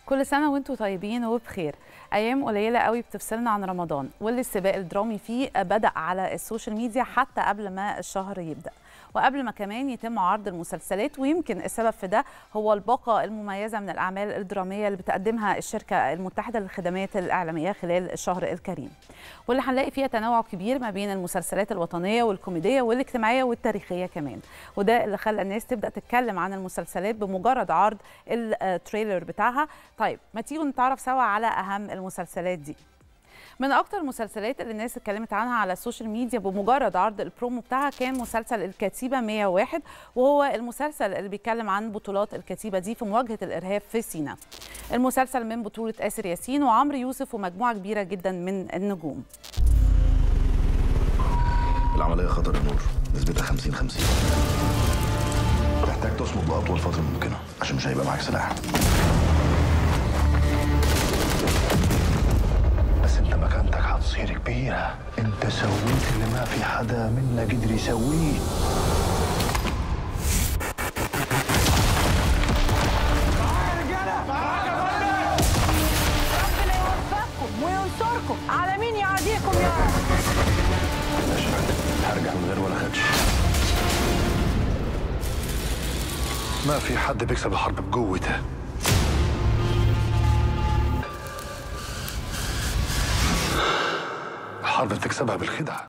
كل سنة وانتم طيبين وبخير أيام قليلة قوي بتفصلنا عن رمضان واللي السباق الدرامي فيه بدأ على السوشيال ميديا حتى قبل ما الشهر يبدأ وقبل ما كمان يتم عرض المسلسلات ويمكن السبب في ده هو الباقة المميزة من الأعمال الدرامية اللي بتقدمها الشركة المتحدة للخدمات الإعلامية خلال الشهر الكريم واللي هنلاقي فيها تنوع كبير ما بين المسلسلات الوطنية والكوميدية والاجتماعية والتاريخية كمان وده اللي خلى الناس تبدأ تتكلم عن المسلسلات بمجرد عرض التريلر بتاعها طيب ما تيجوا نتعرف سوا على أهم المسلسلات دي من اكتر المسلسلات اللي الناس اتكلمت عنها على السوشيال ميديا بمجرد عرض البرومو بتاعها كان مسلسل الكتيبه 101 وهو المسلسل اللي بيتكلم عن بطولات الكتيبه دي في مواجهه الارهاب في سيناء المسلسل من بطوله اسر ياسين وعمرو يوسف ومجموعه كبيره جدا من النجوم العملية خطر النور نسبتها 50 50 تحتاج تصمد بأطول فترة ممكنة عشان مش هيبقى معاك سلاح بس انت مكانتك هتصير كبيرة انت سويت اللي ما في حدا منا قدر يسويه ربنا يوفقكم وينصركم على مين يعاديكم يا رب اشهد هرجع من غير ولا خدش ما في حد بيكسب الحرب بقوته الحرب بتكسبها بالخدعة